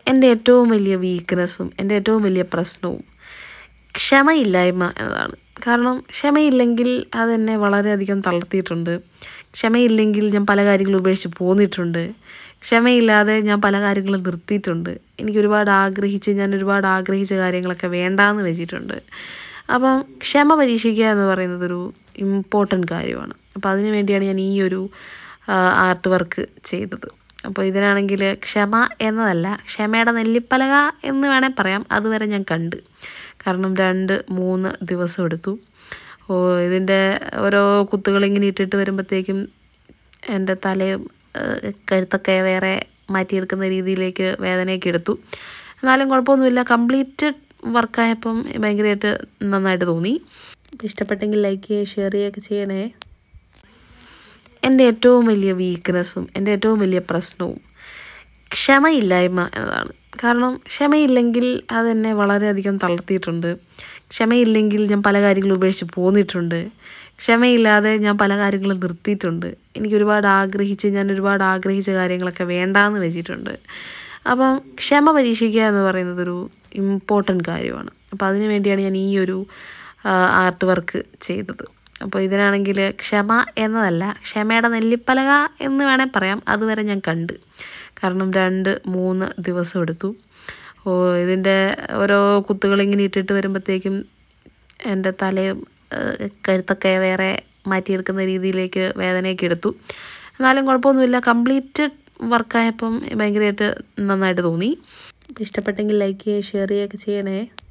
എൻ്റെ ഏറ്റവും വലിയ വീക്ക്നെസ്സും എൻ്റെ ഏറ്റവും വലിയ പ്രശ്നവും ക്ഷമയില്ലായ്മ എന്നതാണ് കാരണം ക്ഷമയില്ലെങ്കിൽ അതെന്നെ വളരെയധികം തളർത്തിയിട്ടുണ്ട് ക്ഷമയില്ലെങ്കിൽ ഞാൻ പല കാര്യങ്ങളും ഉപേക്ഷിച്ച് പോന്നിട്ടുണ്ട് ക്ഷമയില്ലാതെ ഞാൻ പല കാര്യങ്ങളും നിർത്തിയിട്ടുണ്ട് എനിക്ക് ഒരുപാട് ആഗ്രഹിച്ച് ഞാൻ ഒരുപാട് ആഗ്രഹിച്ച കാര്യങ്ങളൊക്കെ വേണ്ടാന്ന് വെച്ചിട്ടുണ്ട് അപ്പം ക്ഷമ പരീക്ഷിക്കുക എന്ന് പറയുന്നത് ഒരു ഇമ്പോർട്ടൻറ്റ് കാര്യമാണ് അപ്പോൾ അതിനു വേണ്ടിയാണ് ഞാൻ ഈ ഒരു ആർട്ട് വർക്ക് ചെയ്തത് അപ്പോൾ ഇതിനാണെങ്കിൽ ക്ഷമ എന്നതല്ല ക്ഷമയുടെ നെല്ലിപ്പലക എന്ന് വേണേൽ പറയാം അതുവരെ ഞാൻ കണ്ട് കാരണം രണ്ട് മൂന്ന് ദിവസം എടുത്തു ഓ ഇതിൻ്റെ ഓരോ കുത്തുകൾ ഇങ്ങനെ ഇട്ടിട്ട് വരുമ്പോഴത്തേക്കും എൻ്റെ തലയും ഏഹ്, കഴുത്തൊക്കെ വേറെ മാറ്റിയെടുക്കുന്ന രീതിയിലേക്ക് വേദനയൊക്കെ എടുത്തു എന്നാലും കുഴപ്പമൊന്നുമില്ല കംപ്ലീറ്റ് വർക്കായപ്പം ഭയങ്കരമായിട്ട് നന്നായിട്ട് തോന്നി അപ്പോൾ ഇഷ്ടപ്പെട്ടെങ്കിൽ ലൈക്ക് ചെയ്യുക ഷെയർ ചെയ്യുകയൊക്കെ ചെയ്യണേ എൻ്റെ ഏറ്റവും വലിയ വീക്ക്നെസ്സും എൻ്റെ ഏറ്റവും വലിയ പ്രശ്നവും ക്ഷമയില്ലായ്മ എന്നതാണ് കാരണം ക്ഷമയില്ലെങ്കിൽ അതെന്നെ വളരെയധികം തളർത്തിയിട്ടുണ്ട് ക്ഷമയില്ലെങ്കിൽ ഞാൻ പല കാര്യങ്ങളും ഉപേക്ഷിച്ച് പോന്നിട്ടുണ്ട് ക്ഷമയില്ലാതെ ഞാൻ പല കാര്യങ്ങളും നിർത്തിയിട്ടുണ്ട് എനിക്ക് ഒരുപാട് ആഗ്രഹിച്ച് ഞാൻ ഒരുപാട് ആഗ്രഹിച്ച കാര്യങ്ങളൊക്കെ വേണ്ടാന്ന് വെച്ചിട്ടുണ്ട് അപ്പം ക്ഷമ പരീക്ഷിക്കുക എന്ന് പറയുന്നത് ഒരു ഇമ്പോർട്ടൻറ്റ് കാര്യമാണ് അപ്പോൾ അതിനു വേണ്ടിയാണ് ഞാൻ ഈ ഒരു ആർട്ട് വർക്ക് ചെയ്തത് അപ്പോൾ ഇതിനാണെങ്കിൽ ക്ഷമ എന്നതല്ല ക്ഷമയുടെ നെല്ലിപ്പലക എന്ന് വേണേൽ പറയാം അതുവരെ ഞാൻ കണ്ട് കാരണം രണ്ട് മൂന്ന് ദിവസം എടുത്തു ഓ ഇതിൻ്റെ ഓരോ കുത്തുകൾ ഇങ്ങനെ ഇട്ടിട്ട് വരുമ്പോഴത്തേക്കും എൻ്റെ തലയും ഏഹ്, കഴുത്തൊക്കെ വേറെ മാറ്റിയെടുക്കുന്ന രീതിയിലേക്ക് വേദനയൊക്കെ എടുത്തു എന്നാലും കുഴപ്പമൊന്നുമില്ല കംപ്ലീറ്റ് വർക്കായപ്പം ഭയങ്കരമായിട്ട് നന്നായിട്ട് തോന്നി അപ്പോൾ ഇഷ്ടപ്പെട്ടെങ്കിൽ ലൈക്ക് ചെയ്യുക ഷെയർ ചെയ്യുകയൊക്കെ ചെയ്യണേ